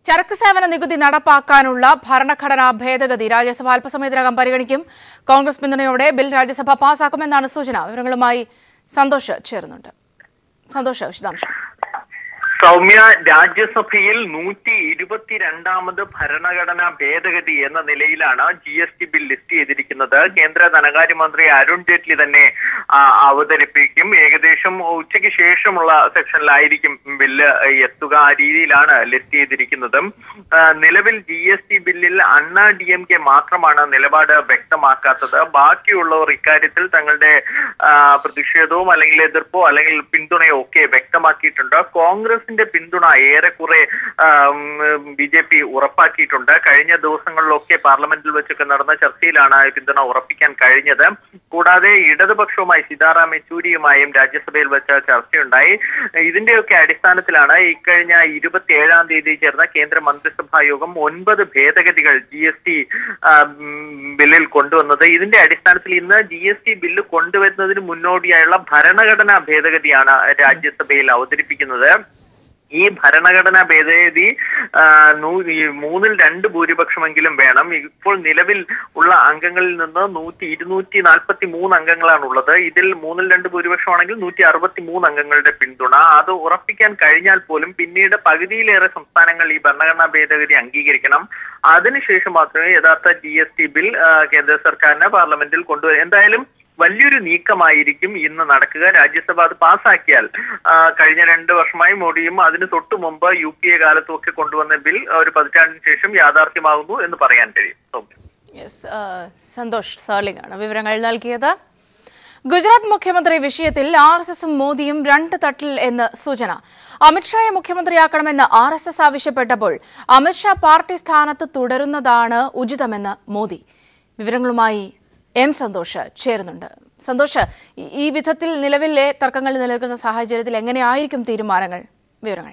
ചരക്ക് സേവന നികുതി നടപ്പാക്കാനുള്ള ഭരണഘടനാ ഭേദഗതി രാജ്യസഭ അല്പസമയത്തിനകം പരിഗണിക്കും കോൺഗ്രസ് പിന്തുണയോടെ ബിൽ രാജ്യസഭ പാസാക്കുമെന്നാണ് സൂചന വിവരങ്ങളുമായി സന്തോഷ് ചേരുന്നുണ്ട് സന്തോഷ് വിശദാംശം സൗമ്യ രാജ്യസഭയിൽ നൂറ്റി ഇരുപത്തിരണ്ടാമത് ഭരണഘടനാ ഭേദഗതി എന്ന നിലയിലാണ് G S T bill list ചെയ്തിരിക്കുന്നത് കേന്ദ്ര ധനകാര്യമന്ത്രി അരുൺ ജെയ്റ്റ്ലി തന്നെ ആ, അവതരിപ്പിക്കും ഏകദേശം ഉച്ചയ്ക്ക് ശേഷമുള്ള സെക്ഷനിലായിരിക്കും ബില്ല് എത്തുക ആ രീതിയിലാണ് ലിസ്റ്റ് ചെയ്തിരിക്കുന്നത് ആ, നിലവിൽ ജി എസ് ടി ബില്ലിൽ അണ്ണാ ഡി എം കെ മാത്രമാണ് നിലപാട് വ്യക്തമാക്കാത്തത് ബാക്കിയുള്ളവർ ഇക്കാര്യത്തിൽ തങ്ങളുടെ ആ, പ്രതിഷേധവും അല്ലെങ്കിൽ എതിർപ്പോ അല്ലെങ്കിൽ പിന്തുണയോ ഒക്കെ വ്യക്തമാക്കിയിട്ടുണ്ട് കോൺഗ്രസിന്റെ പിന്തുണ ഏറെക്കുറെ ബി ജെ പി ഉറപ്പാക്കിയിട്ടുണ്ട് കഴിഞ്ഞ ദിവസങ്ങളിലൊക്കെ പാർലമെന്റിൽ വെച്ചൊക്കെ നടന്ന ചർച്ചയിലാണ് ഈ പിന്തുണ ഉറപ്പിക്കാൻ കഴിഞ്ഞത് കൂടാതെ ഇടതുപക്ഷവുമായി സീതാറാം യെച്ചൂരിയുമായും രാജ്യസഭയിൽ വെച്ച ചർച്ചയുണ്ടായി ഇതിന്റെയൊക്കെ അടിസ്ഥാനത്തിലാണ് ഇക്കഴിഞ്ഞ ഇരുപത്തി ഏഴാം തീയതി ചേർന്ന കേന്ദ്ര മന്ത്രിസഭാ യോഗം ഒൻപത് ഭേദഗതികൾ ജി എസ് ടി ബില്ലിൽ കൊണ്ടുവന്നത് ഇതിന്റെ അടിസ്ഥാനത്തിൽ ഇന്ന് ജി എസ് ടി ബില്ല് കൊണ്ടുവരുന്നതിന് മുന്നോടിയായുള്ള ഭരണഘടനാ ഭേദഗതിയാണ് രാജ്യസഭയിൽ അവതരിപ്പിക്കുന്നത് ഈ ഭരണഘടനാ ഭേദഗതി ആ, നൂ- ഈ മൂന്നിൽ രണ്ട് ഭൂരിപക്ഷമെങ്കിലും വേണം ഇപ്പോൾ നിലവിൽ ഉള്ള അംഗങ്ങളിൽ നിന്ന് നൂറ്റി ഇരുന്നൂറ്റി നാൽപ്പത്തി മൂന്ന് അംഗങ്ങളാണ് ഉള്ളത് ഇതിൽ മൂന്നിൽ രണ്ട് ഭൂരിപക്ഷമാണെങ്കിൽ നൂറ്റി അറുപത്തി മൂന്ന് അംഗങ്ങളുടെ പിന്തുണ അത് ഉറപ്പിക്കാൻ കഴിഞ്ഞാൽ പോലും പിന്നീട് പകുതിയിലേറെ സംസ്ഥാനങ്ങൾ ഈ ഭരണഘടനാ ഭേദഗതി അംഗീകരിക്കണം അതിനുശേഷം മാത്രമേ യഥാർത്ഥ ജി എസ് ടി ബിൽ ആ, കേന്ദ്ര സർക്കാരിന് പാർലമെന്റിൽ കൊണ്ടുവരും എന്തായാലും വലിയൊരു നീക്കമായിരിക്കും ഇന്ന് നടക്കുക രാജ്യസഭ അത് പാസാക്കിയാൽ ആ, കഴിഞ്ഞ രണ്ട് വർഷമായി മോഡിയും അതിന് തൊട്ടു മുമ്പ് യു പി എ കാലത്തും ഒക്കെ കൊണ്ടുവന്ന ബിൽ ഒരു പതിറ്റാണ്ടിന് ശേഷം യാഥാർത്ഥ്യമാകുന്നു എന്ന് പറയാൻ കഴിയും സൗമ്യ. യെസ് സന്തോഷ് സാർലിംഗ് ആണ് വിവരങ്ങൾ നൽകിയത് ഗുജറാത്ത് മുഖ്യമന്ത്രി വിഷയത്തിൽ ആർ എസ് എസും മോദിയും രണ്ട് തട്ടിൽ എന്ന് സൂചന അമിത്ഷായെ മുഖ്യമന്ത്രിയാക്കണമെന്ന് ആർ എസ് എസ് ആവശ്യപ്പെട്ടപ്പോൾ അമിത്ഷാ പാർട്ടി സ്ഥാനത്ത് തുടരുന്നതാണ് ഉചിതമെന്ന് മോദി വിവരങ്ങളുമായി എം സന്തോഷ് ചേരുന്നുണ്ട് സന്തോഷ് ഈ- ഈ വിധത്തിൽ നിലവിലെ തർക്കങ്ങൾ നിലനിൽക്കുന്ന സാഹചര്യത്തിൽ എങ്ങനെയായിരിക്കും തീരുമാനങ്ങൾ വിവരങ്ങൾ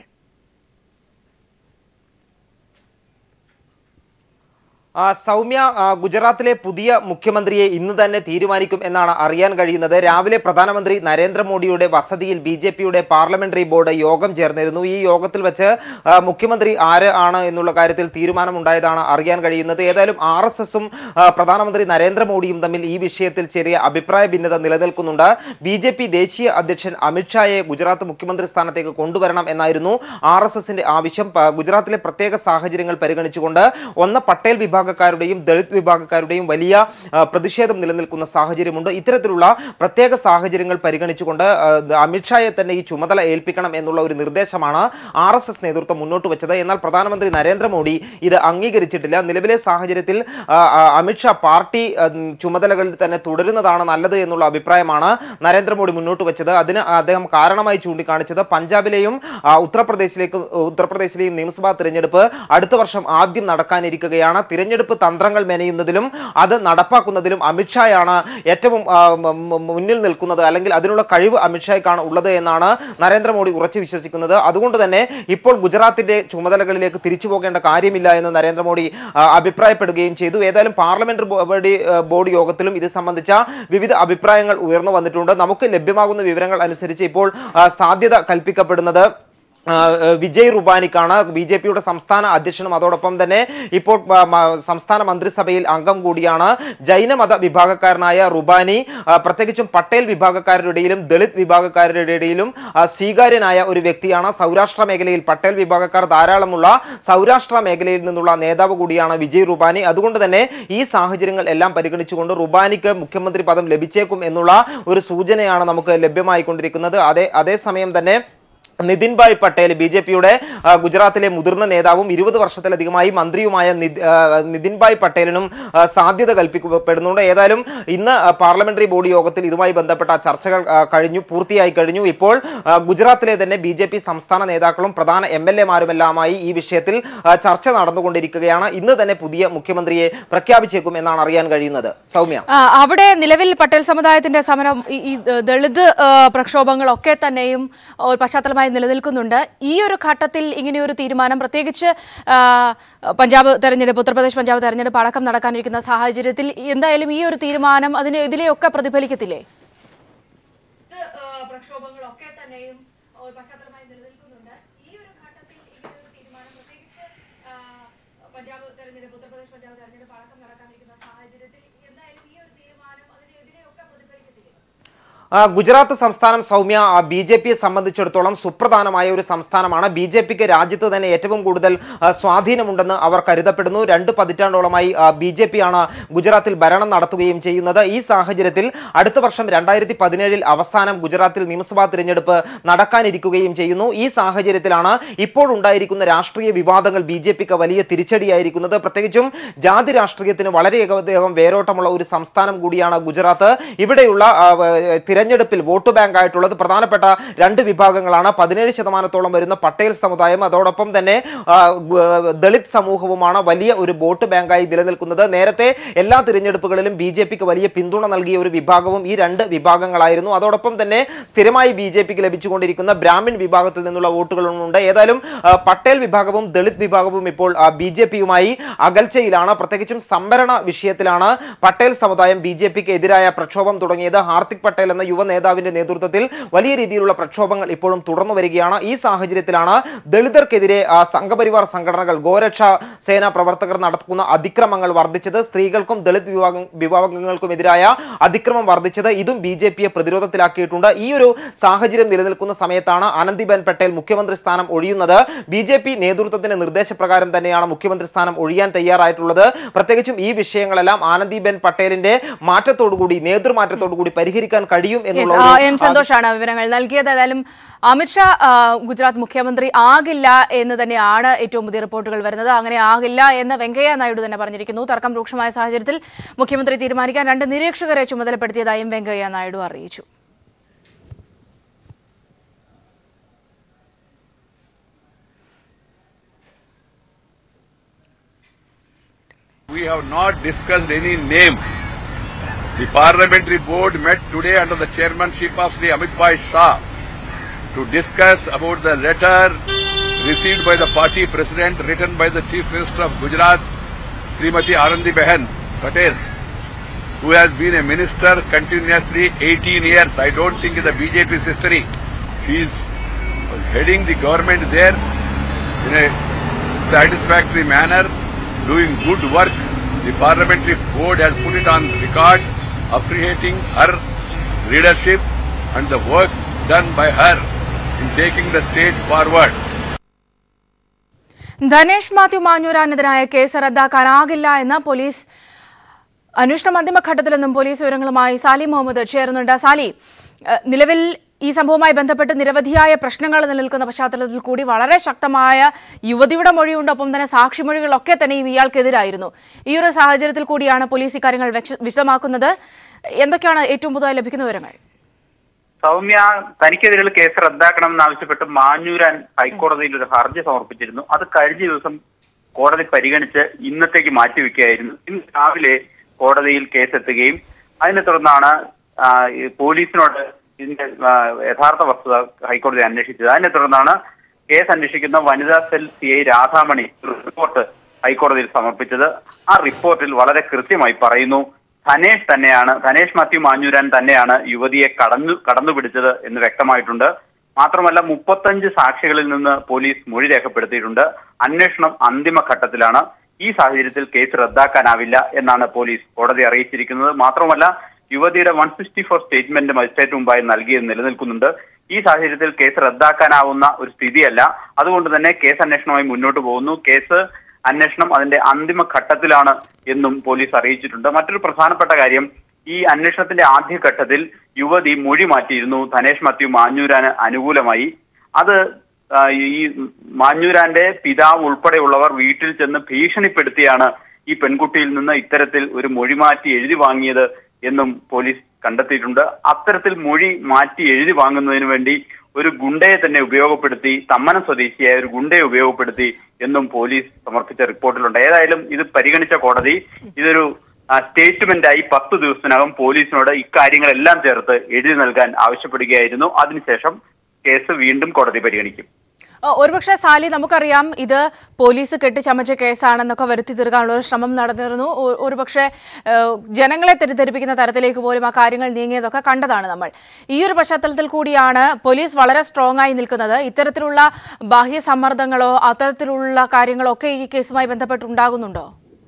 ആ, സൗമ്യ ആ, ഗുജറാത്തിലെ പുതിയ മുഖ്യമന്ത്രിയെ ഇന്ന് തന്നെ തീരുമാനിക്കും എന്നാണ് അറിയാൻ കഴിയുന്നത് രാവിലെ പ്രധാനമന്ത്രി നരേന്ദ്രമോദിയുടെ വസതിയിൽ ബി ജെ പിയുടെ പാർലമെന്ററി ബോർഡ് യോഗം ചേർന്നിരുന്നു ഈ യോഗത്തിൽ വെച്ച് ആ, മുഖ്യമന്ത്രി ആര് ആണ് എന്നുള്ള കാര്യത്തിൽ തീരുമാനമുണ്ടായതാണ് അറിയാൻ കഴിയുന്നത് ഏതായാലും ആർ എസ് എസും പ്രധാനമന്ത്രി നരേന്ദ്രമോദിയും തമ്മിൽ ഈ വിഷയത്തിൽ ചെറിയ അഭിപ്രായ ഭിന്നത നിലനിൽക്കുന്നുണ്ട് ബി ജെ പി ദേശീയ അധ്യക്ഷൻ അമിത്ഷായെ ഗുജറാത്ത് മുഖ്യമന്ത്രി സ്ഥാനത്തേക്ക് കൊണ്ടുവരണം എന്നായിരുന്നു ആർ എസ് എസിന്റെ ആവശ്യം പ- ഗുജറാത്തിലെ പ്രത്യേക സാഹചര്യങ്ങൾ പരിഗണിച്ചുകൊണ്ട് ഒന്ന് പട്ടേൽ വിഭാഗക്കാരുടെയും ദളിത് വിഭാഗക്കാരുടെയും വലിയ ആ, പ്രതിഷേധം നിലനിൽക്കുന്ന സാഹചര്യമുണ്ട് ഇത്തരത്തിലുള്ള പ്രത്യേക സാഹചര്യങ്ങൾ പരിഗണിച്ചുകൊണ്ട് ആ, അമിത്ഷായെ തന്നെ ഈ ചുമതല ഏൽപ്പിക്കണം എന്നുള്ള ഒരു നിർദ്ദേശമാണ് ആർ എസ് എസ് നേതൃത്വം മുന്നോട്ട് വെച്ചത് എന്നാൽ പ്രധാനമന്ത്രി നരേന്ദ്രമോദി ഇത് അംഗീകരിച്ചിട്ടില്ല നിലവിലെ സാഹചര്യത്തിൽ ആ, ആ, അമിത്ഷാ പാർട്ടി ആ, ഉം, ചുമതലകളിൽ തന്നെ തുടരുന്നതാണ് നല്ലത് എന്നുള്ള അഭിപ്രായമാണ് നരേന്ദ്രമോദി മുന്നോട്ട് വെച്ചത് അതിന് അദ്ദേഹം കാരണമായി ചൂണ്ടിക്കാണിച്ചത് പഞ്ചാബിലെയും ആ, ഉത്തർപ്രദേശിലേക്ക് ഉത്തർപ്രദേശിലെയും നിയമസഭാ തിരഞ്ഞെടുപ്പ് അടുത്ത വർഷം ആദ്യം നടക്കാനിരിക്കുകയാണ് തിരഞ്ഞെടുപ്പ് തന്ത്രങ്ങൾ മെനയുന്നതിലും അത് നടപ്പാക്കുന്നതിലും അമിത്ഷായാണ് ഏറ്റവും ആ, മ- മ- മുന്നിൽ നിൽക്കുന്നത് അല്ലെങ്കിൽ അതിനുള്ള കഴിവ് അമിത്ഷായ്ക്കാണ് ഉള്ളത് എന്നാണ് നരേന്ദ്രമോദി ഉറച്ചു വിശ്വസിക്കുന്നത് അതുകൊണ്ട് തന്നെ ഇപ്പോൾ ഗുജറാത്തിന്റെ ചുമതലകളിലേക്ക് തിരിച്ചു പോകേണ്ട കാര്യമില്ല എന്ന് നരേന്ദ്രമോദി ആ, അഭിപ്രായപ്പെടുകയും ചെയ്തു ഏതായാലും പാർലമെന്ററി ബോഡി ആ, ബോർഡ് യോഗത്തിലും ഇത് സംബന്ധിച്ച വിവിധ അഭിപ്രായങ്ങൾ ഉയർന്നു വന്നിട്ടുണ്ട് നമുക്ക് ലഭ്യമാകുന്ന വിവരങ്ങൾ അനുസരിച്ച് ഇപ്പോൾ ആ, സാധ്യത കൽപ്പിക്കപ്പെടുന്നത് ആ, വിജയ് റുബാനിക്കാണ് ബി ജെ പിയുടെ സംസ്ഥാന അധ്യക്ഷനും അതോടൊപ്പം തന്നെ ഇപ്പോൾ ആ, മ- സംസ്ഥാന മന്ത്രിസഭയിൽ അംഗം കൂടിയാണ് ജൈനമത വിഭാഗക്കാരനായ റുബാനി ആ, പ്രത്യേകിച്ചും പട്ടേൽ വിഭാഗക്കാരുടെ ഇടയിലും ദളിത് വിഭാഗക്കാരുടെ ഇടയിലും ആ, സ്വീകാര്യനായ ഒരു വ്യക്തിയാണ് സൗരാഷ്ട്ര മേഖലയിൽ പട്ടേൽ വിഭാഗക്കാർ ധാരാളമുള്ള സൗരാഷ്ട്ര മേഖലയിൽ നിന്നുള്ള നേതാവ് കൂടിയാണ് വിജയ് റുബാനി അതുകൊണ്ട് തന്നെ ഈ സാഹചര്യങ്ങൾ എല്ലാം പരിഗണിച്ചുകൊണ്ട് റുബാനിക്ക് മുഖ്യമന്ത്രി പദം ലഭിച്ചേക്കും എന്നുള്ള ഒരു സൂചനയാണ് നമുക്ക് ലഭ്യമായിക്കൊണ്ടിരിക്കുന്നത് അതേ അതേസമയം തന്നെ നിതിൻ ഭായ് പട്ടേൽ ബി ജെ പിയുടെ ഗുജറാത്തിലെ മുതിർന്ന നേതാവും ഇരുപത് വർഷത്തിലധികമായി മന്ത്രിയുമായ നിത്- ആ, നിതിൻ ഭായ് പട്ടേലിനും ആ, സാധ്യത കൽപ്പിക്കപ്പെടുന്നുണ്ട് ഏതായാലും ഇന്ന് ആ, പാർലമെന്ററി ബോർഡ് യോഗത്തിൽ ഇതുമായി ബന്ധപ്പെട്ട ചർച്ചകൾ ആ, കഴിഞ്ഞു പൂർത്തിയായി കഴിഞ്ഞു ഇപ്പോൾ ആ, ഗുജറാത്തിലെ തന്നെ ബി ജെ പി സംസ്ഥാന നേതാക്കളും പ്രധാന എം എൽ എമാരുമെല്ലാമായി ഈ വിഷയത്തിൽ ആ, ചർച്ച നടന്നുകൊണ്ടിരിക്കുകയാണ് ഇന്ന് തന്നെ പുതിയ മുഖ്യമന്ത്രിയെ പ്രഖ്യാപിച്ചേക്കും എന്നാണ് അറിയാൻ കഴിയുന്നത് സൗമ്യ ആ, അവിടെ നിലവിൽ പട്ടേൽ സമുദായത്തിന്റെ സമരം ഈ- ഈ ദളിത് ആ, പ്രക്ഷോഭങ്ങളൊക്കെ തന്നെയും ഒരു പശ്ചാത്തലമായി നിലനിൽക്കുന്നുണ്ട് ഈ ഒരു ഘട്ടത്തിൽ ഇങ്ങനെയൊരു തീരുമാനം പ്രത്യേകിച്ച് ആ, പഞ്ചാബ് തെരഞ്ഞെടുപ്പ് ഉത്തർപ്രദേശ് പഞ്ചാബ് തെരഞ്ഞെടുപ്പ് അടക്കം നടക്കാനിരിക്കുന്ന സാഹചര്യത്തിൽ എന്തായാലും ഈ ഒരു തീരുമാനം അതിന് ഇതിലെയൊക്കെ പ്രതിഫലിക്കത്തില്ലേ പ്രക്ഷോഭങ്ങളൊക്കെ തന്നെയും ഒരു പശ്ചാത്തലമായി നിലനിൽക്കുന്നുണ്ട് ഈ ഒരു ഘട്ടത്തിൽ ഇങ്ങനെയൊരു തീരുമാനം പ്രത്യേകിച്ച് ആ, തെരഞ്ഞെടുപ്പ് ഉത്തർപ്രദേശ് പഞ്ചാബ് തെരഞ്ഞെടുപ്പ് അടക്കം നടക്കാനിരിക്കുന്ന സാഹചര്യത്തിൽ എന്തായാലും ഈ ഒരു തീരുമാനം അതിനെതിരെയൊക്കെ പ്രതിഫലിക്കത്തില്ലേ ആ, ഗുജറാത്ത് സംസ്ഥാനം സൗമ്യ ബി ജെ പിയെ സംബന്ധിച്ചിടത്തോളം സുപ്രധാനമായ ഒരു സംസ്ഥാനമാണ് ബി ജെ പിക്ക് രാജ്യത്ത് തന്നെ ഏറ്റവും കൂടുതൽ ആ, സ്വാധീനമുണ്ടെന്ന് അവർ കരുതപ്പെടുന്നു രണ്ട് പതിറ്റാണ്ടോളമായി ബി ജെ പി ആണ് ഗുജറാത്തിൽ ഭരണം നടത്തുകയും ചെയ്യുന്നത് ഈ സാഹചര്യത്തിൽ അടുത്ത വർഷം രണ്ടായിരത്തി പതിനേഴിൽ അവസാനം ഗുജറാത്തിൽ നിയമസഭാ തിരഞ്ഞെടുപ്പ് നടക്കാനിരിക്കുകയും ചെയ്യുന്നു ഈ സാഹചര്യത്തിലാണ് ഇപ്പോൾ ഉണ്ടായിരിക്കുന്ന രാഷ്ട്രീയ വിവാദങ്ങൾ ബി ജെ പിക്ക് വലിയ തിരിച്ചടിയായിരിക്കുന്നത് പ്രത്യേകിച്ചും ജാതി രാഷ്ട്രീയത്തിന് വളരെയധികം വേരോട്ടമുള്ള ഒരു സംസ്ഥാനം കൂടിയാണ് ഗുജറാത്ത് ഇവിടെയുള്ള ആ, വ- തിരഞ്ഞെടുപ്പിൽ വോട്ട് ബാങ്ക് ആയിട്ടുള്ളത് പ്രധാനപ്പെട്ട രണ്ട് വിഭാഗങ്ങളാണ് പതിനേഴ് ശതമാനത്തോളം വരുന്ന പട്ടേൽ സമുദായം അതോടൊപ്പം തന്നെ ആ, ഗ- ദളിത് സമൂഹവുമാണ് വലിയ ഒരു വോട്ട് ബാങ്കായി നിലനിൽക്കുന്നത് നേരത്തെ എല്ലാ തിരഞ്ഞെടുപ്പുകളിലും ബി ജെ പിക്ക് വലിയ പിന്തുണ നൽകിയ ഒരു വിഭാഗവും ഈ രണ്ട് വിഭാഗങ്ങളായിരുന്നു അതോടൊപ്പം തന്നെ സ്ഥിരമായി ബി ജെ പിക്ക് ലഭിച്ചുകൊണ്ടിരിക്കുന്ന ബ്രാഹ്മിൺ വിഭാഗത്തിൽ നിന്നുള്ള വോട്ടുകളുമുണ്ട് ഏതായാലും ആ, പട്ടേൽ വിഭാഗവും ദളിത് വിഭാഗവും ഇപ്പോൾ ബി ജെ പിയുമായി അകൽച്ചയിലാണ് പ്രത്യേകിച്ചും സംവരണ വിഷയത്തിലാണ് പട്ടേൽ സമുദായം ബി ജെ പിക്ക് എതിരായ പ്രക്ഷോഭം തുടങ്ങിയത് ഹാർദിക് പട്ടേൽ എന്ന യുവ നേതാവിന്റെ നേതൃത്വത്തിൽ വലിയ രീതിയിലുള്ള പ്രക്ഷോഭങ്ങൾ ഇപ്പോഴും തുടർന്നു വരികയാണ് ഈ സാഹചര്യത്തിലാണ് ദളിതർക്കെതിരെ ആ, സംഘപരിവാർ സംഘടനകൾ ഗോരക്ഷ സേന പ്രവർത്തകർ നടത്തുന്ന അതിക്രമങ്ങൾ വർദ്ധിച്ചത് സ്ത്രീകൾക്കും ദളിത് വിഭാഗം വിഭാഗങ്ങൾക്കുമെതിരായ അതിക്രമം വർദ്ധിച്ചത് ഇതും ബി ജെ പിയെ പ്രതിരോധത്തിലാക്കിയിട്ടുണ്ട് ഈ ഒരു സാഹചര്യം നിലനിൽക്കുന്ന സമയത്താണ് ആനന്ദിബെൻ പട്ടേൽ മുഖ്യമന്ത്രി സ്ഥാനം ഒഴിയുന്നത് ബി ജെ പി നേതൃത്വത്തിന്റെ നിർദ്ദേശപ്രകാരം തന്നെയാണ് മുഖ്യമന്ത്രി സ്ഥാനം ഒഴിയാൻ തയ്യാറായിട്ടുള്ളത് പ്രത്യേകിച്ചും ഈ വിഷയങ്ങളെല്ലാം ആനന്ദിബെൻ പട്ടേലിന്റെ മാറ്റത്തോടുകൂടി നേതൃമാറ്റത്തോടുകൂടി പരിഹരിക്കാൻ കഴിയും Yes, എന്നുള്ള ആ, ഒരു- എം സന്തോഷാണ് വിവരങ്ങൾ നൽകിയത് ഏതായാലും അമിത്ഷാ ആ, ഗുജറാത്ത് മുഖ്യമന്ത്രി ആകില്ല എന്ന് തന്നെയാണ് ഏറ്റവും പുതിയ റിപ്പോർട്ടുകൾ വരുന്നത് അങ്ങനെ ആകില്ല എന്ന് വെങ്കയ്യ നായിഡു തന്നെ പറഞ്ഞിരിക്കുന്നു തർക്കം രൂക്ഷമായ സാഹചര്യത്തിൽ മുഖ്യമന്ത്രി തീരുമാനിക്കാൻ രണ്ട് നിരീക്ഷകരെ ചുമതലപ്പെടുത്തിയതായും വെങ്കയ്യ നായിഡു അറിയിച്ചു We have not discussed any name. The parliamentary board met today under the chairmanship of Sri Amit Bhai Shah to discuss about the letter received by the party president written by the chief minister of Gujarat, Srimati Anandi Behan Patel, who has been a minister continuously 18 years. I don't think in the BJP's history. She is was heading the government there in a satisfactory manner, doing good work. The parliamentary board has put it on record, appreciating her leadership and the work done by her in taking the state forward. Dhanesh Mathew മാഞ്ഞൂരാനെതിരായ case റദ്ദാക്കാനാകില്ല എന്ന് police അന്വേഷണം അന്തിമഘട്ടത്തിലെന്നും police വിവരങ്ങളുമായി സാലി മുഹമ്മദ് ചേരുന്നുണ്ട് സാലി ഏഹ്, നിലവിൽ ഈ സംഭവവുമായി ബന്ധപ്പെട്ട് നിരവധിയായ പ്രശ്നങ്ങൾ നിലനിൽക്കുന്ന പശ്ചാത്തലത്തിൽ കൂടി വളരെ ശക്തമായ യുവതിയുടെ മൊഴിയുണ്ട് ഒപ്പം തന്നെ സാക്ഷിമൊഴികളൊക്കെ തന്നെയും ഇയാൾക്കെതിരായിരുന്നു ഈ ഒരു സാഹചര്യത്തിൽ കൂടിയാണ് പോലീസ് ഇക്കാര്യങ്ങൾ വ്യക്ത- വിശദമാക്കുന്നത് എന്തൊക്കെയാണ് ഏറ്റവും പുതുതായി ലഭിക്കുന്ന വിവരങ്ങൾ സൗമ്യ തനിക്കെതിരെയുള്ള കേസ് റദ്ദാക്കണമെന്നാവശ്യപ്പെട്ട് മാഞ്ഞൂരാൻ ഹൈക്കോടതിയിൽ ഒരു ഹർജി സമർപ്പിച്ചിരുന്നു അത് കഴിഞ്ഞ ദിവസം കോടതി പരിഗണിച്ച് ഇന്നത്തേക്ക് മാറ്റിവെക്കുകയായിരുന്നു ഇന്ന് രാവിലെ കോടതിയിൽ കേസ് എത്തുകയും അതിനെ തുടർന്നാണ് ആ, ഈ പോലീസിനോട് ഇതിന്റെ ആ, യഥാർത്ഥ വസ്തുത ഹൈക്കോടതി അന്വേഷിച്ചത് അതിനെ തുടർന്നാണ് കേസ് അന്വേഷിക്കുന്ന വനിതാ സെൽ സി ഐ രാധാമണി ഒരു റിപ്പോർട്ട് ഹൈക്കോടതിയിൽ സമർപ്പിച്ചത് ആ റിപ്പോർട്ടിൽ വളരെ കൃത്യമായി പറയുന്നു ധനേഷ് തന്നെയാണ് ധനേഷ് മാത്യു മാഞ്ഞൂരാൻ തന്നെയാണ് യുവതിയെ കടന്നു കടന്നുപിടിച്ചത് എന്ന് വ്യക്തമായിട്ടുണ്ട് മാത്രമല്ല മുപ്പത്തഞ്ച് സാക്ഷികളിൽ നിന്ന് പോലീസ് മൊഴി രേഖപ്പെടുത്തിയിട്ടുണ്ട് അന്വേഷണം അന്തിമ ഘട്ടത്തിലാണ് ഈ സാഹചര്യത്തിൽ കേസ് റദ്ദാക്കാനാവില്ല എന്നാണ് പോലീസ് കോടതി അറിയിച്ചിരിക്കുന്നത് മാത്രമല്ല യുവതിയുടെ one sixty four statement magistrate മുമ്പായി നൽകിയത് നിലനിൽക്കുന്നുണ്ട് ഈ സാഹചര്യത്തിൽ കേസ് റദ്ദാക്കാനാവുന്ന ഒരു സ്ഥിതിയല്ല അതുകൊണ്ട് തന്നെ കേസ് അന്വേഷണവുമായി മുന്നോട്ട് പോകുന്നു കേസ് അന്വേഷണം അതിന്റെ അന്തിമ ഘട്ടത്തിലാണ് എന്നും പോലീസ് അറിയിച്ചിട്ടുണ്ട് മറ്റൊരു പ്രധാനപ്പെട്ട കാര്യം ഈ അന്വേഷണത്തിന്റെ ആദ്യഘട്ടത്തിൽ യുവതി മൊഴി മാറ്റിയിരുന്നു ധനേഷ് മാത്യു മാഞ്ഞൂരാന് അനുകൂലമായി അത് ആ, ഈ മാഞ്ഞൂരാന്റെ പിതാവ് ഉൾപ്പെടെയുള്ളവർ വീട്ടിൽ ചെന്ന് ഭീഷണിപ്പെടുത്തിയാണ് ഈ പെൺകുട്ടിയിൽ നിന്ന് ഇത്തരത്തിൽ ഒരു മൊഴി മാറ്റി എഴുതി വാങ്ങിയത് എന്നും പോലീസ് കണ്ടെത്തിയിട്ടുണ്ട് അത്തരത്തിൽ മൊഴി മാറ്റി എഴുതി വാങ്ങുന്നതിന് വേണ്ടി ഒരു ഗുണ്ടയെ തന്നെ ഉപയോഗപ്പെടുത്തി തമ്മനം സ്വദേശിയായ ഒരു ഗുണ്ടയെ ഉപയോഗപ്പെടുത്തി എന്നും പോലീസ് സമർപ്പിച്ച റിപ്പോർട്ടിലുണ്ട് ഏതായാലും ഇത് പരിഗണിച്ച കോടതി ഇതൊരു സ്റ്റേറ്റ്മെന്റായി പത്ത് ദിവസത്തിനകം പോലീസിനോട് ഇക്കാര്യങ്ങളെല്ലാം ചേർത്ത് എഴുതി നൽകാൻ ആവശ്യപ്പെടുകയായിരുന്നു അതിനുശേഷം കേസ് വീണ്ടും കോടതി പരിഗണിക്കും ഏഹ് ഒരുപക്ഷെ സാലി നമുക്കറിയാം ഇത് പോലീസ് കെട്ടിച്ചമച്ച കേസാണെന്നൊക്കെ വരുത്തി തീർക്കാനുള്ള ഒരു ശ്രമം നടന്നിരുന്നു ഒ- ഒരുപക്ഷെ ഏഹ് ജനങ്ങളെ തെറ്റിദ്ധരിപ്പിക്കുന്ന തരത്തിലേക്ക് പോലും ആ കാര്യങ്ങൾ നീങ്ങിയതൊക്കെ കണ്ടതാണ് നമ്മൾ ഈ ഒരു പശ്ചാത്തലത്തിൽ കൂടിയാണ് പോലീസ് വളരെ സ്ട്രോങ് ആയി നിൽക്കുന്നത് ഇത്തരത്തിലുള്ള ബാഹ്യ സമ്മർദ്ദങ്ങളോ അത്തരത്തിലുള്ള കാര്യങ്ങളോ ഒക്കെ ഈ കേസുമായി ബന്ധപ്പെട്ടുണ്ടാകുന്നുണ്ടോ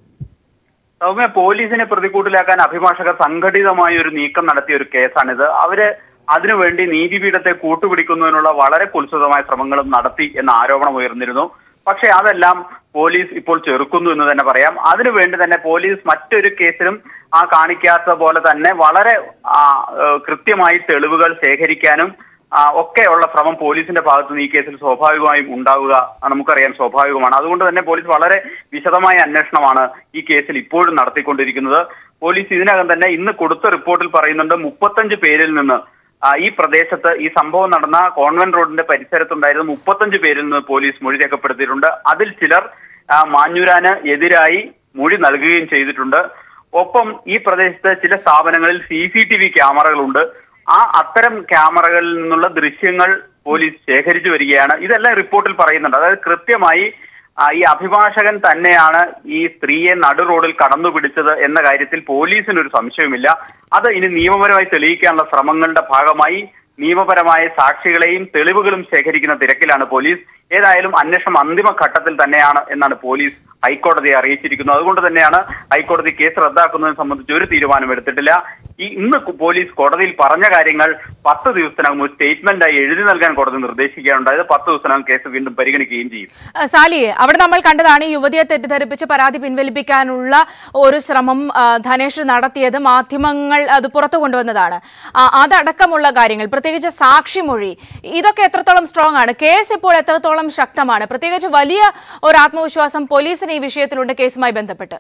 സൗമ്യ പോലീസിനെ പ്രതികൂട്ടിലാക്കാൻ അഭിഭാഷകർ സംഘടിതമായ ഒരു നീക്കം നടത്തിയ ഒരു കേസാണിത് അവര് അതിനുവേണ്ടി നീതിപീഠത്തെ കൂട്ടുപിടിക്കുന്നതിനുള്ള വളരെ കുത്സിതമായ ശ്രമങ്ങളും നടത്തി എന്ന ആരോപണം ഉയർന്നിരുന്നു പക്ഷേ അതെല്ലാം പോലീസ് ഇപ്പോൾ ചെറുക്കുന്നു എന്ന് തന്നെ പറയാം അതിനുവേണ്ടി തന്നെ പോലീസ് മറ്റൊരു കേസിലും ആ കാണിക്കാത്ത പോലെ തന്നെ വളരെ ആ, ഏഹ്, കൃത്യമായി തെളിവുകൾ ശേഖരിക്കാനും ആ, ഒക്കെയുള്ള ശ്രമം പോലീസിന്റെ ഭാഗത്ത് നിന്ന് ഈ കേസിൽ സ്വാഭാവികമായും ഉണ്ടാവുക ആ, നമുക്കറിയാം സ്വാഭാവികമാണ് അതുകൊണ്ട് തന്നെ പോലീസ് വളരെ വിശദമായ അന്വേഷണമാണ് ഈ കേസിൽ ഇപ്പോഴും നടത്തിക്കൊണ്ടിരിക്കുന്നത് പോലീസ് ഇതിനകം തന്നെ ഇന്ന് കൊടുത്ത റിപ്പോർട്ടിൽ പറയുന്നുണ്ട് മുപ്പത്തഞ്ച് പേരിൽ നിന്ന് ആ, ഈ പ്രദേശത്ത് ഈ സംഭവം നടന്ന കോൺവെന്റ് റോഡിന്റെ പരിസരത്തുണ്ടായിരുന്ന മുപ്പത്തഞ്ച് പേരിൽ നിന്ന് പോലീസ് മൊഴി രേഖപ്പെടുത്തിയിട്ടുണ്ട് അതിൽ ചിലർ ആ, മാഞ്ഞൂരാന് എതിരായി മൊഴി നൽകുകയും ചെയ്തിട്ടുണ്ട് ഒപ്പം ഈ പ്രദേശത്ത് ചില സ്ഥാപനങ്ങളിൽ സി സി ടി വി ക്യാമറകളുണ്ട് ആ അത്തരം ക്യാമറകളിൽ നിന്നുള്ള ദൃശ്യങ്ങൾ പോലീസ് ശേഖരിച്ചു വരികയാണ് ഇതെല്ലാം റിപ്പോർട്ടിൽ പറയുന്നുണ്ട് അതായത് കൃത്യമായി ആ, ഈ അഭിഭാഷകൻ തന്നെയാണ് ഈ സ്ത്രീയെ നടു റോഡിൽ കടന്നു പിടിച്ചത് എന്ന കാര്യത്തിൽ പോലീസിന് ഒരു സംശയവുമില്ല അത് ഇനി നിയമപരമായി തെളിയിക്കാനുള്ള ശ്രമങ്ങളുടെ ഭാഗമായി നിയമപരമായ സാക്ഷികളെയും തെളിവുകളും ശേഖരിക്കുന്ന തിരക്കിലാണ് പോലീസ് ഏതായാലും അന്വേഷണം അന്തിമ ഘട്ടത്തിൽ തന്നെയാണ് എന്നാണ് പോലീസ് ഹൈക്കോടതിയെ അറിയിച്ചിരിക്കുന്നത് അതുകൊണ്ട് തന്നെയാണ് ഹൈക്കോടതി കേസ് റദ്ദാക്കുന്നതിനെ സംബന്ധിച്ച് ഒരു തീരുമാനം എടുത്തിട്ടില്ല ഈ ഇന്ന് കു- പോലീസ് കോടതിയിൽ പറഞ്ഞ കാര്യങ്ങൾ പത്ത് ദിവസത്തിനകം ഒരു സ്റ്റേറ്റ്മെന്റായി എഴുതി നൽകാൻ കോടതി നിർദ്ദേശിക്കുകയുണ്ടായത് പത്ത് ദിവസത്തിനകം കേസ് വീണ്ടും പരിഗണിക്കുകയും ചെയ്യും ആ, സാലി അവിടെ നമ്മൾ കണ്ടതാണ് ഈ യുവതിയെ തെറ്റിദ്ധരിപ്പിച്ച് പരാതി പിൻവലിപ്പിക്കാനുള്ള ഒരു ശ്രമം ആ, ധനേഷ് നടത്തിയത് മാധ്യമങ്ങൾ അത് പുറത്തു കൊണ്ടുവന്നതാണ് ആ, അതടക്കമുള്ള കാര്യങ്ങൾ പ്രത്യേകിച്ച് സാക്ഷിമൊഴി ഇതൊക്കെ എത്രത്തോളം സ്ട്രോങ് ആണ് കേസ് ഇപ്പോൾ എത്രത്തോളം ശക്തമാണ് പ്രത്യേകിച്ച് വലിയ ഒരു ആത്മവിശ്വാസം പോലീസിന് ഈ വിഷയത്തിലുണ്ട് കേസുമായി ബന്ധപ്പെട്ട്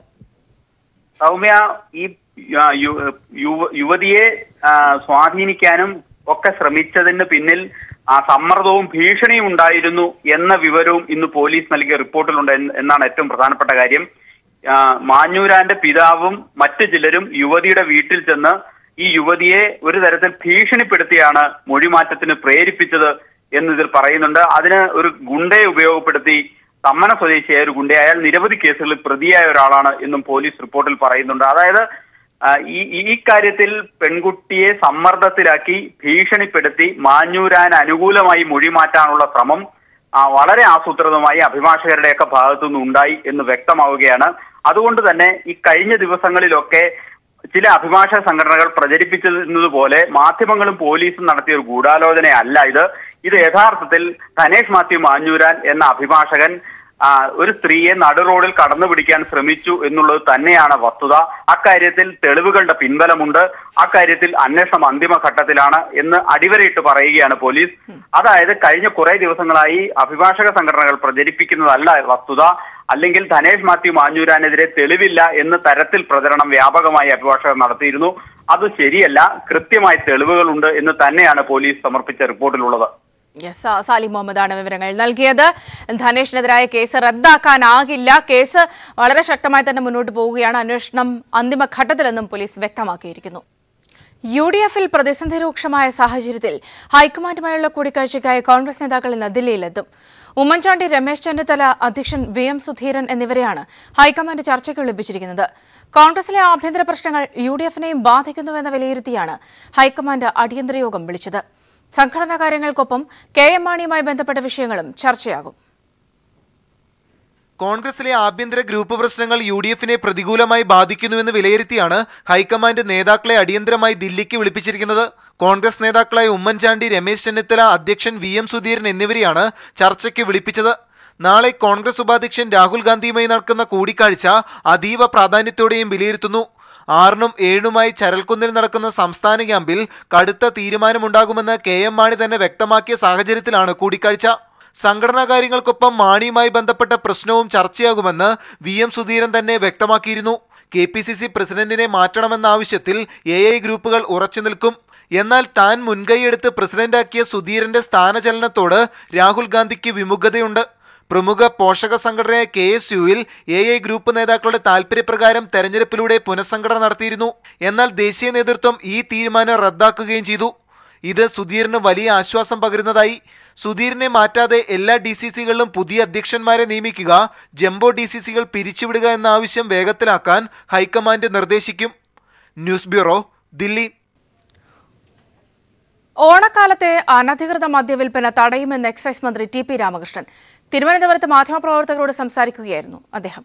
സൗമ്യ ഈ ആ, യു- യുവ- യുവതിയെ ആ, സ്വാധീനിക്കാനും ഒക്കെ ശ്രമിച്ചതിന് പിന്നിൽ ആ സമ്മർദ്ദവും ഭീഷണിയും ഉണ്ടായിരുന്നു എന്ന വിവരവും ഇന്ന് പോലീസ് നൽകിയ റിപ്പോർട്ടിലുണ്ട് എന്ന് എന്നാണ് ഏറ്റവും പ്രധാനപ്പെട്ട കാര്യം ആ, മാഞ്ഞൂരാന്റെ പിതാവും മറ്റു ചിലരും യുവതിയുടെ വീട്ടിൽ ചെന്ന് ഈ യുവതിയെ ഒരു തരത്തിൽ ഭീഷണിപ്പെടുത്തിയാണ് മൊഴിമാറ്റത്തിന് പ്രേരിപ്പിച്ചത് എന്നിതിൽ പറയുന്നുണ്ട് അതിന് ഒരു ഗുണ്ടയെ ഉപയോഗപ്പെടുത്തി തമ്മന സ്വദേശിയായ ഒരു ഗുണ്ടയെ അയാൾ നിരവധി കേസുകളിൽ പ്രതിയായ ഒരാളാണ് എന്നും പോലീസ് റിപ്പോർട്ടിൽ പറയുന്നുണ്ട് അതായത് ആ, ഈ ഈ കാര്യത്തിൽ പെൺകുട്ടിയെ സമ്മർദ്ദത്തിലാക്കി ഭീഷണിപ്പെടുത്തി മാഞ്ഞൂരാൻ അനുകൂലമായി മൊഴി മാറ്റാനുള്ള ശ്രമം ആ, വളരെ ആസൂത്രിതമായി അഭിഭാഷകരുടെയൊക്കെ ഭാഗത്തുനിന്ന് ഉണ്ടായി എന്ന് വ്യക്തമാവുകയാണ് അതുകൊണ്ട് തന്നെ ഈ കഴിഞ്ഞ ദിവസങ്ങളിലൊക്കെ ചില അഭിഭാഷക സംഘടനകൾ പ്രചരിപ്പിച്ചതുപോലെ മാധ്യമങ്ങളും പോലീസും നടത്തിയ ഒരു ഗൂഢാലോചനയല്ല ഇത് ഇത് യഥാർത്ഥത്തിൽ ധനേഷ് മാത്യു മാഞ്ഞൂരാൻ എന്ന അഭിഭാഷകൻ ആ, ഒരു സ്ത്രീയെ നടു റോഡിൽ കടന്നു പിടിക്കാൻ ശ്രമിച്ചു എന്നുള്ളത് തന്നെയാണ് വസ്തുത അക്കാര്യത്തിൽ തെളിവുകളുടെ പിൻബലമുണ്ട് അക്കാര്യത്തിൽ അന്വേഷണം അന്തിമഘട്ടത്തിലാണ് എന്ന് അടിവരയിട്ട് പറയുകയാണ് പോലീസ് അതായത് കഴിഞ്ഞ കുറെ ദിവസങ്ങളായി അഭിഭാഷക സംഘടനകൾ പ്രചരിപ്പിക്കുന്നതല്ല വസ്തുത അല്ലെങ്കിൽ ധനേഷ് മാത്യു മാഞ്ഞൂരാനെതിരെ തെളിവില്ല എന്ന തരത്തിൽ പ്രചരണം വ്യാപകമായി അഭിഭാഷകർ നടത്തിയിരുന്നു അത് ശരിയല്ല കൃത്യമായി തെളിവുകളുണ്ട് എന്ന് തന്നെയാണ് പോലീസ് സമർപ്പിച്ച റിപ്പോർട്ടിലുള്ളത് യെസ് സാലി മുഹമ്മദാണ് വിവരങ്ങൾ നൽകിയത് ധനേഷിനെതിരായ കേസ് റദ്ദാക്കാനാകില്ല കേസ് വളരെ ശക്തമായി തന്നെ മുന്നോട്ട് പോവുകയാണ് അന്വേഷണം അന്തിമഘട്ടത്തിലെന്നും പോലീസ് വ്യക്തമാക്കിയിരിക്കുന്നു യു ഡി എഫിൽ പ്രതിസന്ധി രൂക്ഷമായ സാഹചര്യത്തിൽ ഹൈക്കമാൻഡുമായുള്ള കൂടിക്കാഴ്ചയ്ക്കായി കോൺഗ്രസ് നേതാക്കൾ ഇന്ന് ദില്ലിയിലെത്തും ഉമ്മൻചാണ്ടി രമേശ് ചെന്നിത്തല അധ്യക്ഷൻ വി എം സുധീരൻ എന്നിവരെയാണ് ഹൈക്കമാൻഡ് ചർച്ചയ്ക്ക് വിളിപ്പിച്ചിരിക്കുന്നത് കോൺഗ്രസിലെ ആഭ്യന്തര പ്രശ്നങ്ങൾ യു ഡി എഫിനെയും ബാധിക്കുന്നുവെന്ന് വിലയിരുത്തിയാണ് ഹൈക്കമാൻഡ് അടിയന്തര യോഗം വിളിച്ചത് സംഘടനാ കാര്യങ്ങൾക്കൊപ്പം കെ എം മാണിയുമായി ബന്ധപ്പെട്ട വിഷയങ്ങളും ചർച്ചയാകും കോൺഗ്രസിലെ ആഭ്യന്തര ഗ്രൂപ്പ് പ്രശ്നങ്ങൾ യു ഡി എഫിനെ പ്രതികൂലമായി ബാധിക്കുന്നുവെന്ന് വിലയിരുത്തിയാണ് ഹൈക്കമാൻഡ് നേതാക്കളെ അടിയന്തരമായി ദില്ലിക്ക് വിളിപ്പിച്ചിരിക്കുന്നത് കോൺഗ്രസ് നേതാക്കളായ ഉമ്മൻചാണ്ടി രമേശ് ചെന്നിത്തല അധ്യക്ഷൻ വി എം സുധീരൻ എന്നിവരെയാണ് ചർച്ചയ്ക്ക് വിളിപ്പിച്ചത് നാളെ കോൺഗ്രസ് ഉപാധ്യക്ഷൻ രാഹുൽ ഗാന്ധിയുമായി നടക്കുന്ന കൂടിക്കാഴ്ച അതീവ പ്രാധാന്യത്തോടെയും വിലയിരുത്തുന്നു ആറിനും ഏഴിനുമായി ചരൽക്കുന്നിൽ നടക്കുന്ന സംസ്ഥാന ക്യാമ്പിൽ കടുത്ത തീരുമാനമുണ്ടാകുമെന്ന് കെ എം മാണി തന്നെ വ്യക്തമാക്കിയ സാഹചര്യത്തിലാണ് കൂടിക്കാഴ്ച സംഘടനാ കാര്യങ്ങൾക്കൊപ്പം മാണിയുമായി ബന്ധപ്പെട്ട പ്രശ്നവും ചർച്ചയാകുമെന്ന് വി എം സുധീരൻ തന്നെ വ്യക്തമാക്കിയിരുന്നു കെ പി സി സി പ്രസിഡന്റിനെ മാറ്റണമെന്ന ആവശ്യത്തിൽ എ ഐ ഗ്രൂപ്പുകൾ ഉറച്ചു നിൽക്കും എന്നാൽ താൻ മുൻകൈയെടുത്ത് പ്രസിഡന്റാക്കിയ സുധീരന്റെ സ്ഥാനചലനത്തോട് രാഹുൽ ഗാന്ധിക്ക് വിമുഖതയുണ്ട് പ്രമുഖ പോഷക സംഘടനയായ കെ എസ് യുവിൽ എ ഐ ഗ്രൂപ്പ് നേതാക്കളുടെ താൽപര്യപ്രകാരം തെരഞ്ഞെടുപ്പിലൂടെ പുനഃസംഘടന നടത്തിയിരുന്നു എന്നാൽ ദേശീയ നേതൃത്വം ഈ തീരുമാനം റദ്ദാക്കുകയും ചെയ്തു ഇത് സുധീറിന് വലിയ ആശ്വാസം പകരുന്നതായി സുധീറിനെ മാറ്റാതെ എല്ലാ ഡി സി സികളിലും പുതിയ അധ്യക്ഷന്മാരെ നിയമിക്കുക ജംബോ ഡി സി സികൾ പിരിച്ചുവിടുക എന്ന ആവശ്യം വേഗത്തിലാക്കാൻ ഹൈക്കമാൻഡ് നിർദ്ദേശിക്കും ന്യൂസ് ബ്യൂറോ ദില്ലി ഓണക്കാലത്തെ അനധികൃത മദ്യവിൽപ്പന തടയുമെന്ന് എക്സൈസ് മന്ത്രി ടി പി രാമകൃഷ്ണൻ തിരുവനന്തപുരത്ത് മാധ്യമപ്രവർത്തകരോട് സംസാരിക്കുകയായിരുന്നു അദ്ദേഹം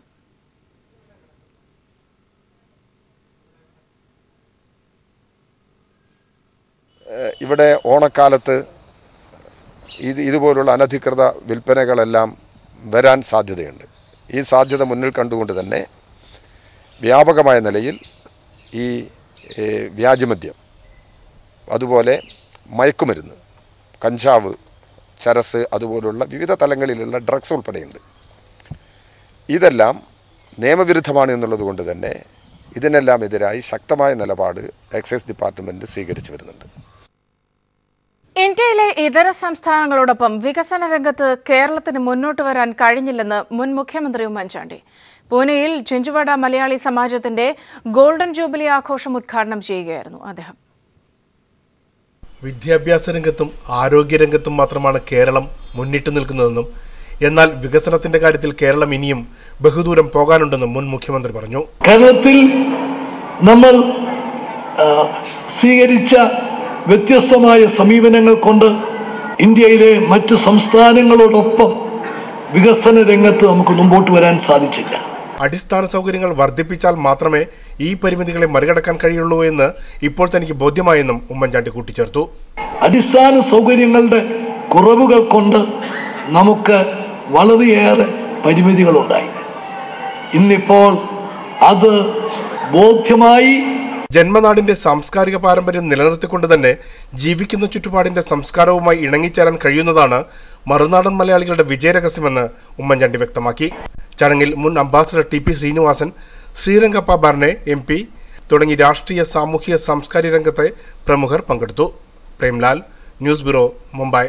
ഏഹ് ഇവിടെ ഓണക്കാലത്ത് ഇത് ഇതുപോലുള്ള അനധികൃത വിൽപ്പനകളെല്ലാം വരാൻ സാധ്യതയുണ്ട് ഈ സാധ്യത മുന്നിൽ കണ്ടുകൊണ്ട് തന്നെ വ്യാപകമായ നിലയിൽ ഈ ഏഹ് വ്യാജമദ്യം അതുപോലെ മയക്കുമരുന്ന് കഞ്ചാവ് ചരസ് അതുപോലുള്ള വിവിധ തലങ്ങളിലുള്ള ഡ്രഗ്സ് ഉൾപ്പെടെയുണ്ട് ഇതെല്ലാം നിയമവിരുദ്ധമാണ് എന്നുള്ളത് കൊണ്ട് തന്നെ ഇതിനെല്ലാം എതിരായി ശക്തമായ നിലപാട് എക്സൈസ് ഡിപ്പാർട്ട്മെൻറ്റ് സ്വീകരിച്ചു വരുന്നുണ്ട് ഇന്ത്യയിലെ ഇതര സംസ്ഥാനങ്ങളോടൊപ്പം വികസന രംഗത്ത് കേരളത്തിന് മുന്നോട്ട് വരാൻ കഴിഞ്ഞില്ലെന്ന് മുൻ മുഖ്യമന്ത്രി ഉമ്മൻചാണ്ടി പൂനെയിൽ ചിഞ്ചുവാഡ മലയാളി സമാജത്തിന്റെ ഗോൾഡൻ ജൂബിലി ആഘോഷം ഉദ്ഘാടനം ചെയ്യുകയായിരുന്നു അദ്ദേഹം വിദ്യാഭ്യാസ രംഗത്തും ആരോഗ്യരംഗത്തും മാത്രമാണ് കേരളം മുന്നിട്ട് നിൽക്കുന്നതെന്നും എന്നാൽ വികസനത്തിന്റെ കാര്യത്തിൽ കേരളം ഇനിയും ബഹുദൂരം പോകാനുണ്ടെന്നും മുൻ മുഖ്യമന്ത്രി പറഞ്ഞു കേരളത്തിൽ നമ്മൾ ആ, സ്വീകരിച്ച വ്യത്യസ്തമായ സമീപനങ്ങൾ കൊണ്ട് ഇന്ത്യയിലെ മറ്റു സംസ്ഥാനങ്ങളോടൊപ്പം വികസന രംഗത്ത് നമുക്ക് മുമ്പോട്ട് വരാൻ സാധിച്ചില്ല അടിസ്ഥാന സൗകര്യങ്ങൾ വർദ്ധിപ്പിച്ചാൽ മാത്രമേ ഈ പരിമിതികളെ മറികടക്കാൻ കഴിയുള്ളൂ എന്ന് ഇപ്പോൾ തനിക്ക് ബോധ്യമായെന്നും ഉമ്മൻചാണ്ടി കൂട്ടിച്ചേർത്തു അടിസ്ഥാന സൗകര്യങ്ങളുടെ കുറവുകൾ കൊണ്ട് നമുക്ക് വളരെയേറെ പരിമിതികളുണ്ടായി ഇന്നിപ്പോൾ അത് ബോധ്യമായി ജന്മനാടിന്റെ സാംസ്കാരിക പാരമ്പര്യം നിലനിർത്തിക്കൊണ്ട് തന്നെ ജീവിക്കുന്ന ചുറ്റുപാടിന്റെ സംസ്കാരവുമായി ഇണങ്ങിച്ചേരാൻ കഴിയുന്നതാണ് മറുനാടൻ മലയാളികളുടെ വിജയരഹസ്യമെന്ന് ഉമ്മൻചാണ്ടി വ്യക്തമാക്കി ചടങ്ങിൽ മുൻ ambassador T P Srinivasan Srirangappa Barne M P തുടങ്ങി രാഷ്ട്രീയ സാമൂഹിക സാംസ്കാരിക രംഗത്തെ പ്രമുഖർ പങ്കെടുത്തു Premlal news bureau Mumbai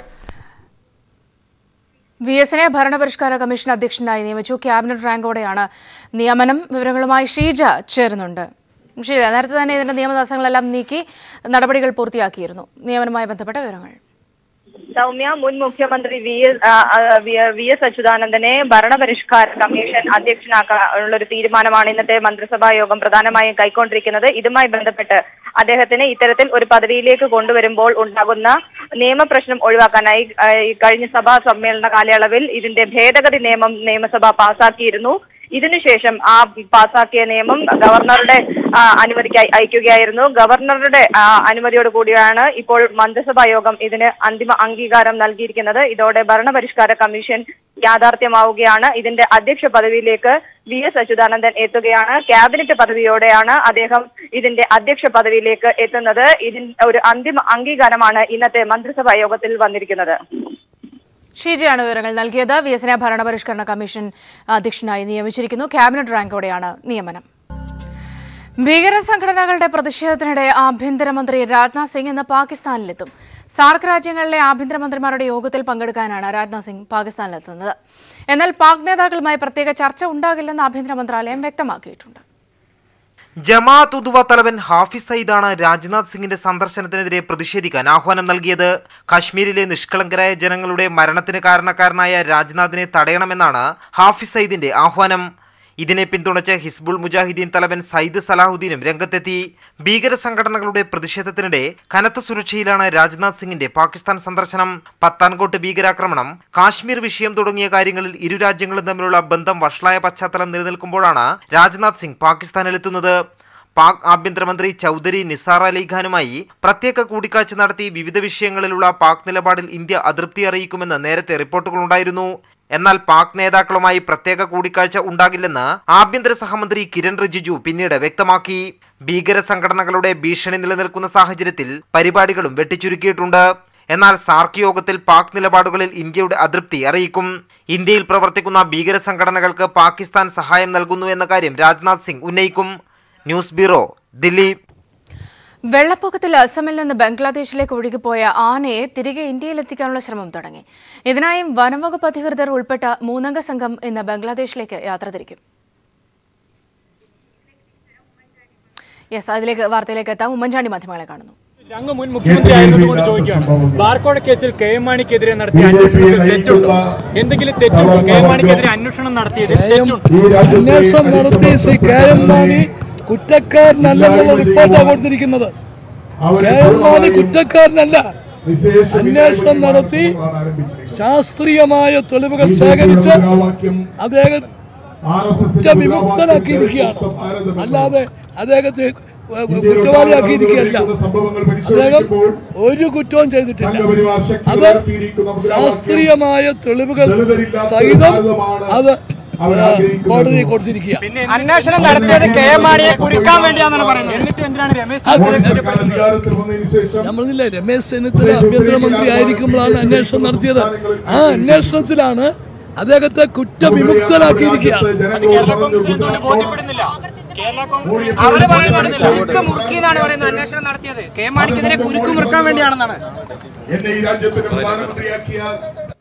V എസിനെ ഭരണപരിഷ്കാര കമ്മീഷൻ അധ്യക്ഷനായി നിയമിച്ചു ക്യാബിനറ്റ് റാങ്കോടെയാണ് നിയമനം വിവരങ്ങളുമായി ഷീജ ചേരുന്നുണ്ട് ഷീജ നേരത്തെ തന്നെ ഇതിന്റെ നിയമതടസ്സങ്ങളെല്ലാം നീക്കി നടപടികൾ പൂർത്തിയാക്കിയിരുന്നു നിയമനവുമായി ബന്ധപ്പെട്ട വിവരങ്ങൾ സൗമ്യ മുൻ മുഖ്യമന്ത്രി വി എസ് ആ, ആ, വി- വി എസ് അച്യുതാനന്ദനെ ഭരണപരിഷ്കാര കമ്മീഷൻ അധ്യക്ഷനാക്കാനുള്ള ഒരു തീരുമാനമാണ് ഇന്നത്തെ മന്ത്രിസഭാ യോഗം പ്രധാനമായും കൈക്കൊണ്ടിരിക്കുന്നത് ഇതുമായി ബന്ധപ്പെട്ട് അദ്ദേഹത്തിന് ഇത്തരത്തിൽ ഒരു പദവിയിലേക്ക് കൊണ്ടുവരുമ്പോൾ ഉണ്ടാകുന്ന നിയമപ്രശ്നം ഒഴിവാക്കാനായി ആ, ഈ കഴിഞ്ഞ സഭാ സമ്മേളന കാലയളവിൽ ഇതിന്റെ ഭേദഗതി നിയമം നിയമസഭ പാസാക്കിയിരുന്നു ഇതിനുശേഷം ആ പാസാക്കിയ നിയമം ഗവർണറുടെ ആ, അനുമതിക്കായി അയക്കുകയായിരുന്നു ഗവർണറുടെ ആ, അനുമതിയോട് കൂടിയാണ് ഇപ്പോൾ മന്ത്രിസഭാ യോഗം ഇതിന് അന്തിമ അംഗീകാരം നൽകിയിരിക്കുന്നത് ഇതോടെ ഭരണപരിഷ്കാര കമ്മീഷൻ യാഥാർത്ഥ്യമാവുകയാണ് ഇതിന്റെ അധ്യക്ഷ പദവിയിലേക്ക് വി എസ് അച്യുതാനന്ദൻ എത്തുകയാണ് ക്യാബിനറ്റ് പദവിയോടെയാണ് അദ്ദേഹം ഇതിന്റെ അധ്യക്ഷ പദവിയിലേക്ക് എത്തുന്നത് ഇതിന് ഒരു അന്തിമ അംഗീകാരമാണ് ഇന്നത്തെ മന്ത്രിസഭാ യോഗത്തിൽ വന്നിരിക്കുന്നത് ഷീജയാണ് വിവരങ്ങൾ നൽകിയത് വി എസിനെ ഭരണപരിഷ്കരണ കമ്മീഷൻ അധ്യക്ഷനായി നിയമിച്ചിരിക്കുന്നു ക്യാബിനറ്റ് റാങ്കോടെയാണ് നിയമനം ഭീകര സംഘടനകളുടെ പ്രതിഷേധത്തിനിടെ ആഭ്യന്തരമന്ത്രി രാജ്നാഥ് സിംഗ് ഇന്ന് പാകിസ്ഥാനിലെത്തും സാർക്ക് രാജ്യങ്ങളിലെ ആഭ്യന്തരമന്ത്രിമാരുടെ യോഗത്തിൽ പങ്കെടുക്കാനാണ് രാജ്നാഥ് സിംഗ് പാകിസ്ഥാനിലെത്തുന്നത് എന്നാൽ പാക് നേതാക്കളുമായി പ്രത്യേക ചർച്ച ഉണ്ടാകില്ലെന്ന് ആഭ്യന്തര മന്ത്രാലയം വ്യക്തമാക്കിയിട്ടുണ്ട് ജമാഅത്ത് ഉദ്വ തലവൻ ഹാഫിസ് സയ്യിദാണ് രാജ്നാഥ് സിംഗിന്റെ സന്ദർശനത്തിനെതിരെ പ്രതിഷേധിക്കാൻ ആഹ്വാനം നൽകിയത് കാശ്മീരിലെ നിഷ്കളങ്കരായ ജനങ്ങളുടെ മരണത്തിന് കാരണക്കാരനായ രാജ്നാഥിനെ തടയണമെന്നാണ് ഹാഫിസ് സയ്യിദിന്റെ ആഹ്വാനം ഇതിനെ പിന്തുണച്ച് ഹിസ്ബുൾ മുജാഹിദീൻ തലവൻ സയ്യിദ് സലാഹുദ്ദീനും രംഗത്തെത്തി ഭീകര സംഘടനകളുടെ പ്രതിഷേധത്തിനിടെ കനത്ത സുരക്ഷയിലാണ് രാജ്നാഥ് സിംഗിന്റെ പാകിസ്ഥാൻ സന്ദർശനം പത്താൻകോട്ട് ഭീകരാക്രമണം കാശ്മീർ വിഷയം തുടങ്ങിയ കാര്യങ്ങളിൽ ഇരു രാജ്യങ്ങളും തമ്മിലുള്ള ബന്ധം വഷളായ പശ്ചാത്തലം നിലനിൽക്കുമ്പോഴാണ് രാജ്നാഥ് സിംഗ് പാകിസ്ഥാനിലെത്തുന്നത് പാക് ആഭ്യന്തരമന്ത്രി ചൌധരി നിസാർ അലി ഖാനുമായി പ്രത്യേക കൂടിക്കാഴ്ച നടത്തി വിവിധ വിഷയങ്ങളിലുള്ള പാക് നിലപാടിൽ ഇന്ത്യ അതൃപ്തി അറിയിക്കുമെന്ന് നേരത്തെ റിപ്പോർട്ടുകളുണ്ടായിരുന്നു എന്നാൽ പാക് നേതാക്കളുമായി പ്രത്യേക കൂടിക്കാഴ്ച ഉണ്ടാകില്ലെന്ന് ആഭ്യന്തര സഹമന്ത്രി കിരൺ റിജിജു പിന്നീട് വ്യക്തമാക്കി ഭീകര സംഘടനകളുടെ ഭീഷണി നിലനിൽക്കുന്ന സാഹചര്യത്തിൽ പരിപാടികളും വെട്ടിച്ചുരുക്കിയിട്ടുണ്ട് എന്നാൽ സാർക്ക് യോഗത്തിൽ പാക് നിലപാടുകളിൽ ഇന്ത്യയുടെ അതൃപ്തി അറിയിക്കും ഇന്ത്യയിൽ പ്രവർത്തിക്കുന്ന ഭീകര സംഘടനകൾക്ക് പാകിസ്ഥാൻ സഹായം നൽകുന്നു എന്ന കാര്യം രാജ്നാഥ് സിംഗ് ഉന്നയിക്കും ന്യൂസ് ബ്യൂറോ ദില്ലി വെള്ളപ്പൊക്കത്തിൽ അസമിൽ നിന്ന് ബംഗ്ലാദേശിലേക്ക് ഒഴുകിപ്പോയ ആനയെ തിരികെ ഇന്ത്യയിലെത്തിക്കാനുള്ള ശ്രമം തുടങ്ങി ഇതിനായും വനംവകുപ്പ് അധികൃതർ ഉൾപ്പെട്ട മൂന്നംഗ സംഘം ഇന്ന് ബംഗ്ലാദേശിലേക്ക് യാത്ര തിരിക്കും യെസ് അതിലേക്ക് വാർത്തയിലേക്ക് എത്താം ഉമ്മൻചാണ്ടി മാധ്യമങ്ങളെ കാണുന്നു അങ്ങ് മുൻ മുഖ്യമന്ത്രി ആയിരുന്നതുകൊണ്ട് ചോദിക്കുകയാണ് ബാർക്കോഴ കേസിൽ കെ എം മാണിക്കെതിരെ നടത്തിയ അന്വേഷണത്തിൽ തെറ്റുണ്ടോ എന്തെങ്കിലും തെറ്റുണ്ടോ കെ എം മാണിക്കെതിരെ അന്വേഷണം നടത്തിയതിൽ തെറ്റുണ്ടോ അന്വേഷണം നടത്തി ശ്രീ കെ എം മാണി കുറ്റക്കാരനല്ലെന്നുള്ള റിപ്പോർട്ടാണ് കൊടുത്തിരിക്കുന്നത് കെ എം മാണി കുറ്റക്കാരനല്ല അന്വേഷണം നടത്തി ശാസ്ത്രീയമായ തെളിവുകൾ ശേഖരിച്ച് അദ്ദേഹം കുറ്റവിമുക്തനാക്കിയിരിക്കുകയാണ് അല്ലാതെ അദ്ദേഹത്തെ കുറ്റവാളിയാക്കിയിരിക്കുകയല്ല അദ്ദേഹം ഒരു കുറ്റവും ചെയ്തിട്ടില്ല അത് ശാസ്ത്രീയമായ തെളിവുകൾ സഹിതം അത് കോടതി കൊടുത്തിരിക്കുക അന്വേഷണം നടത്തിയത് കെ എം മാണിയെ കുരുക്കാൻ വേണ്ടിയാണെന്നാണ് പറയുന്നത് എന്നിട്ട് എന്തിനാണ് രമേശ് ഞാൻ പറഞ്ഞില്ലേ രമേശ് ചെന്നിത്തല ആഭ്യന്തരമന്ത്രി ആയിരിക്കുമ്പോഴാണ് അന്വേഷണം നടത്തിയത് ആ അന്വേഷണത്തിലാണ് അദ്ദേഹത്തെ കുറ്റവിമുക്തനാക്കിയിരിക്കുകയാണ് അത് കേരള കോൺഗ്രസ് എന്തുകൊണ്ട് ബോധ്യപ്പെടുന്നില്ല കേരള കോൺഗ്രസ് അവര് പറയുന്നത് കുരുക്ക് മുറുക്കി എന്നാണ് പറയുന്നത് അന്വേഷണം നടത്തിയത് കെ എം മാണിക്കെതിരെ കുരുക്ക് മുറുക്കാൻ വേണ്ടിയാണെന്നാണ് എന്നെ ഈ രാജ്യത്തിന്റെ പ്രധാനമന്ത്രിയാക്കിയ